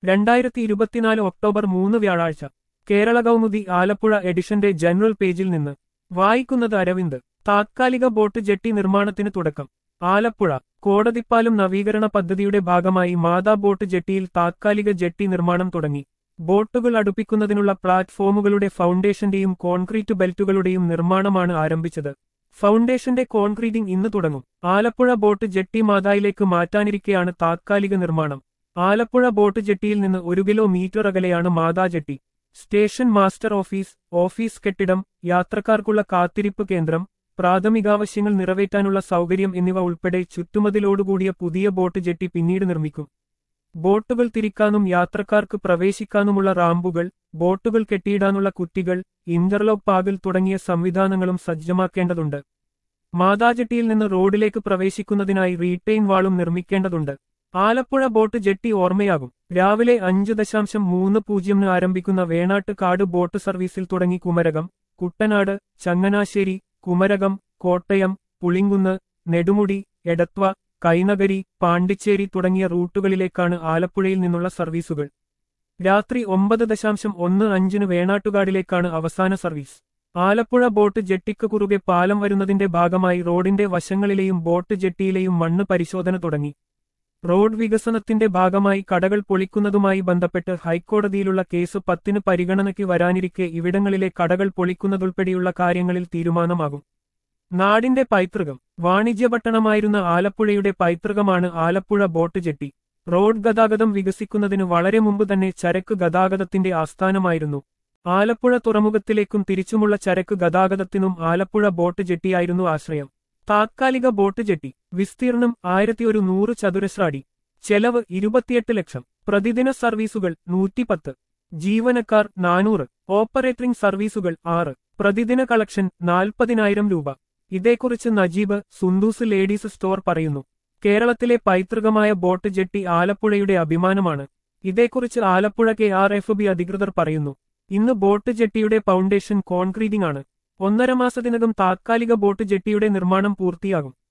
രണ്ടായിരത്തി ഇരുപത്തിനാല് ഒക്ടോബർ മൂന്ന് വ്യാഴാഴ്ച കേരള കൗമുദി ആലപ്പുഴ എഡിഷന്റെ ജനറൽ പേജിൽ നിന്ന് വായിക്കുന്നത് അരവിന്ദ് താത്കാലിക ബോട്ട് ജെട്ടി നിർമ്മാണത്തിന് തുടക്കം ആലപ്പുഴ കോടതിപ്പാലം നവീകരണ പദ്ധതിയുടെ ഭാഗമായി മാതാ ബോട്ട് ജെട്ടിയിൽ താത്കാലിക ജെട്ടി നിർമ്മാണം തുടങ്ങി ബോട്ടുകൾ അടുപ്പിക്കുന്നതിനുള്ള പ്ലാറ്റ്ഫോമുകളുടെ ഫൗണ്ടേഷന്റെയും കോൺക്രീറ്റ് ബെൽറ്റുകളുടെയും നിർമ്മാണമാണ് ആരംഭിച്ചത് ഫൗണ്ടേഷന്റെ കോൺക്രീറ്റിംഗ് ഇന്ന് തുടങ്ങും ആലപ്പുഴ ബോട്ട് ജെട്ടി മാതായിലേക്ക് മാറ്റാനിരിക്കെയാണ് താത്കാലിക നിർമ്മാണം ആലപ്പുഴ ബോട്ട് ജെട്ടിയിൽ നിന്ന് ഒരു കിലോമീറ്റർ അകലെയാണ് Matha jetty station master office office കെട്ടിടം യാത്രക്കാർക്കുള്ള കാത്തിരിപ്പ് കേന്ദ്രം പ്രാഥമികാവശ്യങ്ങൾ നിറവേറ്റാനുള്ള സൗകര്യം എന്നിവ ഉൾപ്പെടെ ചുറ്റുമതിലോടുകൂടിയ പുതിയ ബോട്ട് ജെട്ടി പിന്നീട് നിർമ്മിക്കും ബോട്ടുകൾ തിരിക്കാനും യാത്രക്കാർക്ക് പ്രവേശിക്കാനുമുള്ള റാമ്പുകൾ ബോട്ടുകൾ കെട്ടിയിടാനുള്ള കുറ്റികൾ ഇന്റർലോക്ക് പാകിൽ തുടങ്ങിയ സംവിധാനങ്ങളും സജ്ജമാക്കേണ്ടതുണ്ട് മാതാജെട്ടിയിൽ നിന്ന് റോഡിലേക്ക് പ്രവേശിക്കുന്നതിനായി റീറ്റെയിൻ വാളും നിർമ്മിക്കേണ്ടതുണ്ട് ആലപ്പുഴ ബോട്ട് ജെട്ടി ഓർമ്മയാകും രാവിലെ അഞ്ച് ദശാംശം മൂന്ന് പൂജ്യമിന് ആരംഭിക്കുന്ന വേണാട്ട് കാട് ബോട്ട് സർവീസിൽ തുടങ്ങി കുമരകം കുട്ടനാട് ചങ്ങനാശ്ശേരി കുമരകം കോട്ടയം പുളിങ്കുന്ന് നെടുമുടി എടത്വ കൈനഗരി പാണ്ടിച്ചേരി തുടങ്ങിയ റൂട്ടുകളിലേക്കാണ് ആലപ്പുഴയിൽ നിന്നുള്ള സർവീസുകൾ രാത്രി ഒമ്പത് ദശാംശം ഒന്ന് അഞ്ചിന് വേണാട്ടുകാടിലേക്കാണ് അവസാന സർവീസ് ആലപ്പുഴ ബോട്ട് ജെട്ടിക്ക് കുറുകെ പാലം വരുന്നതിന്റെ ഭാഗമായി റോഡിന്റെ വശങ്ങളിലെയും ബോട്ട് ജെട്ടിയിലെയും മണ്ണ് പരിശോധന തുടങ്ങി റോഡ് വികസനത്തിന്റെ ഭാഗമായി കടകൾ പൊളിക്കുന്നതുമായി ബന്ധപ്പെട്ട് ഹൈക്കോടതിയിലുള്ള കേസ് പത്തിന് പരിഗണനയ്ക്ക് വരാനിരിക്കെ ഇവിടങ്ങളിലെ കടകൾ പൊളിക്കുന്നതുൾപ്പെടെയുള്ള കാര്യങ്ങളിൽ തീരുമാനമാകും നാടിന്റെ പൈതൃകം വാണിജ്യപട്ടണമായിരുന്ന ആലപ്പുഴയുടെ പൈതൃകമാണ് ആലപ്പുഴ ബോട്ട് ജെട്ടി റോഡ് ഗതാഗതം വികസിക്കുന്നതിന് വളരെ മുമ്പ് തന്നെ ചരക്ക് ഗതാഗതത്തിന്റെ ആസ്ഥാനമായിരുന്നു ആലപ്പുഴ തുറമുഖത്തിലേക്കും തിരിച്ചുമുള്ള ചരക്ക് ഗതാഗതത്തിനും ആലപ്പുഴ ബോട്ട് ജെട്ടിയായിരുന്നു ആശ്രയം താത്കാലിക ബോട്ട് ജെട്ടി വിസ്തീർണം ആയിരത്തി ഒരു നൂറ് ചതുരശ്ര അടി ചെലവ് ഇരുപത്തിയെട്ട് ലക്ഷം പ്രതിദിന സർവീസുകൾ നൂറ്റിപ്പത്ത് ജീവനക്കാർ നാനൂറ് ഓപ്പറേറ്ററിംഗ് സർവീസുകൾ ആറ് പ്രതിദിന കളക്ഷൻ നാൽപ്പതിനായിരം രൂപ ഇതേക്കുറിച്ച് നജീബ് സുന്ദൂസ് ലേഡീസ് സ്റ്റോർ പറയുന്നു കേരളത്തിലെ പൈതൃകമായ ബോട്ട് ജെട്ടി ആലപ്പുഴയുടെ അഭിമാനമാണ് ഇതേക്കുറിച്ച് Alappuzha K R F B അധികൃതർ പറയുന്നു ഇന്ന് ബോട്ട് ജെട്ടിയുടെ ഫൗണ്ടേഷൻ കോൺക്രീറ്റിംഗ് ആണ് ഒന്നര മാസത്തിനകം താത്കാലിക ബോട്ട് ജെട്ടിയുടെ നിർമ്മാണം പൂർത്തിയാകും